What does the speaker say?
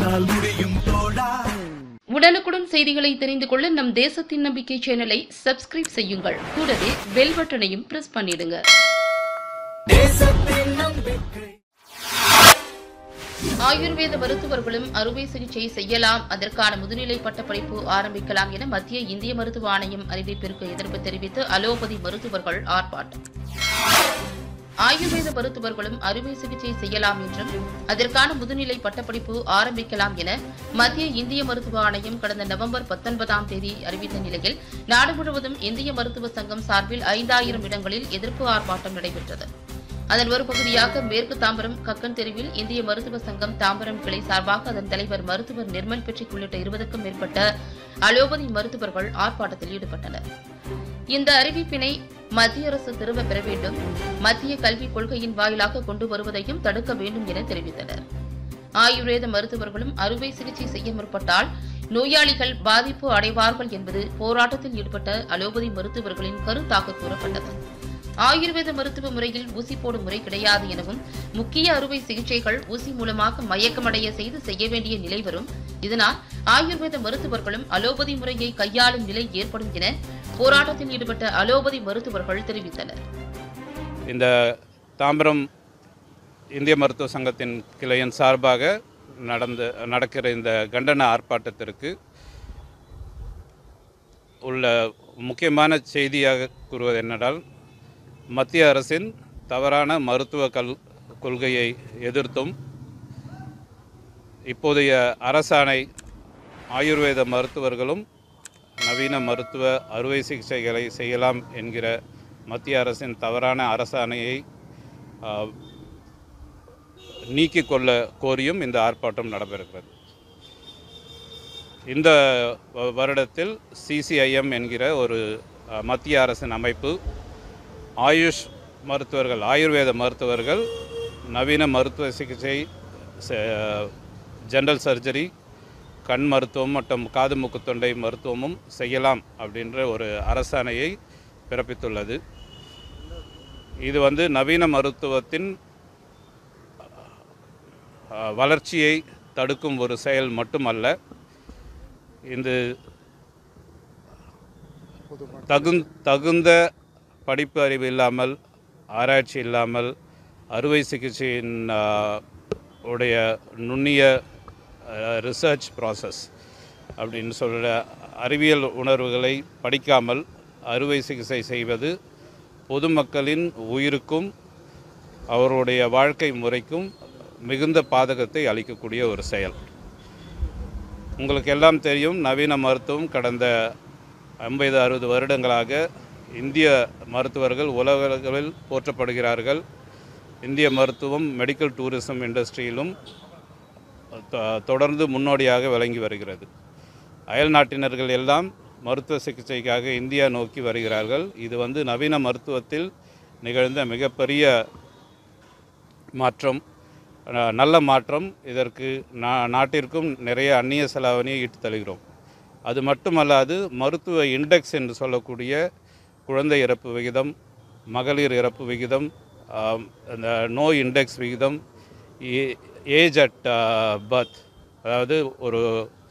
உன்னால் முடியும் தோழா உடனுக்குடன் செய்திகளை தெரிந்து கொள்ள நம் தேசத்தின் நம்பிக்கை சேனலை சப்ஸ்கிரைப் செய்யுங்கள் கூடவே பெல் பட்டனையும் பிரஸ் பண்ணிடுங்க தேசத்தின் நம்பிக்கை ஆயுர்வேத மருத்துவர்களும் அறுவை சிகிச்சை செய்யலாம் அதற்கான முதுநிலை பட்டப்படிப்பு ஆரம்பிக்கலாம் என மத்திய இந்திய மருத்துவ ஆணையம் அறிவிப்பிற்கு எதிர்ப்பு தெரிவித்து அலோபதி மருத்துவர்கள் ஆர்ப்பாட்டம் ஆயுர்வேத மருத்துவர்களும் அறுவை சிகிச்சை செய்யலாம் என்றும் அதற்கான முதுநிலை பட்டப்படிப்பு ஆரம்பிக்கலாம் என மத்திய இந்திய மருத்துவ ஆணையம் கடந்த நவம்பர் பத்தொன்பதாம் தேதி அறிவித்த நிலையில் நாடு முழுவதும் இந்திய மருத்துவ சங்கம் சார்பில் ஐந்தாயிரம் இடங்களில் எதிர்ப்பு ஆர்ப்பாட்டம் நடைபெற்றது அதன் ஒரு பகுதியாக மேற்கு தாம்பரம் கக்கன் தெருவில் இந்திய மருத்துவ சங்கம் தாம்பரம் கிளை சார்பாக அதன் தலைவர் மருத்துவர் நிர்மல் பெட்ரிக் உள்ளிட்ட இருபதுக்கும் மேற்பட்ட அலோபதி மருத்துவர்கள் ஆர்ப்பாட்டத்தில் ஈடுபட்டனர் இந்த அறிவிப்பினை மத்திய அரசு திரும்ப பெற வேண்டும் மத்திய கல்விக் கொள்கையின் வாயிலாக கொண்டு வருவதையும் தடுக்க வேண்டும் என தெரிவித்தனர் ஆயுர்வேத மருத்துவர்களும் அறுவை சிகிச்சை செய்ய முற்பட்டால் நோயாளிகள் பாதிப்பு அடைவார்கள் என்பது போராட்டத்தில் ஈடுபட்ட அலோபதி மருத்துவர்களின் கருத்தாக கூறப்பட்டது ஆயுர்வேத மருத்துவ முறையில் ஊசி போடும் முறை கிடையாது எனவும் முக்கிய அறுவை சிகிச்சைகள் ஊசி மூலமாக மயக்கமடைய செய்து செய்ய வேண்டிய நிலை வரும் இதனால் ஆயுர்வேத மருத்துவர்களும் அலோபதி முறையை கையாளும் நிலை ஏற்படும் என போராட்டத்தில் ஈடுபட்ட அலோபதி மருத்துவர்கள் தெரிவித்தனர் இந்த தாம்பரம் இந்திய மருத்துவ சங்கத்தின் கிளையின் சார்பாக நடந்து நடக்கிற இந்த கண்டன ஆர்ப்பாட்டத்திற்கு உள்ள முக்கியமான செய்தியாக கூறுவது என்னென்றால் மத்திய அரசின் தவறான மருத்துவ கல் கொள்கையை எதிர்த்தும் இப்போதைய அரசாணை ஆயுர்வேத மருத்துவர்களும் நவீன மருத்துவ அறுவை சிகிச்சைகளை செய்யலாம் என்கிற மத்திய அரசின் தவறான அரசாணையை ஆ, நீக்கிக் கொள்ள கோரியும் இந்த ஆர்ப்பாட்டம் நடைபெறுகிறது இந்த வ- வருடத்தில் சிசிஐஎம் என்கிற ஒரு அ, மத்திய அரசின் அமைப்பு ஆயுஷ் மருத்துவர்கள் ஆயுர்வேத மருத்துவர்கள் நவீன மருத்துவ சிகிச்சை செ- ஜெனரல் சர்ஜரி கண் மருத்துவம் மற்றும் காது மூக்கு தொண்டை மருத்துவமும் செய்யலாம் அப்படின்ற ஒரு அரசாணையை பிறப்பித்துள்ளது இது வந்து நவீன மருத்துவத்தின் அஹ், வளர்ச்சியை தடுக்கும் ஒரு செயல் மட்டுமல்ல இந்த தகுந் தகுந்த படிப்பு அறிவு இல்லாமல் ஆராய்ச்சி இல்லாமல் அறுவை சிகிச்சையின் அஹ், உடைய நுண்ணிய ரிசர்ச் ப்ராசஸ் அப்படின்னு சொல்கிற அறிவியல் உணர்வுகளை படிக்காமல் அறுவை சிகிச்சை செய்வது பொதுமக்களின் உயிருக்கும் அவருடைய வாழ்க்கை முறைக்கும் மிகுந்த பாதகத்தை அளிக்கக்கூடிய ஒரு செயல் உங்களுக்கு எல்லாம் தெரியும் நவீன மருத்துவம் கடந்த ஐம்பது அறுபது வருடங்களாக இந்திய மருத்துவர்கள் உலக அளவில் போற்றப்படுகிறார்கள் இந்திய மருத்துவம் மெடிக்கல் டூரிசம் இண்டஸ்ட்ரியிலும் தொ- தொடர்ந்து முன்னோடியாக விளங்கி வருகிறது அயல் நாட்டினர்கள் எல்லாம் மருத்துவ சிகிச்சைக்காக இந்தியா நோக்கி வருகிறார்கள் இது வந்து நவீன மருத்துவத்தில் நிகழ்ந்த மிகப்பெரிய மாற்றம் அஹ், நல்ல மாற்றம் இதற்கு நா நாட்டிற்கும் நிறைய அந்நிய செலாவணியை ஈட்டு தருகிறோம் அது மட்டுமல்லாது மருத்துவ இண்டெக்ஸ் என்று சொல்லக்கூடிய குழந்தை இறப்பு விகிதம் மகளிர் இறப்பு விகிதம் ஆம், அந்த நோய் இண்டெக்ஸ் விகிதம் ஏஜ் அட் பர்த் அதாவது ஒரு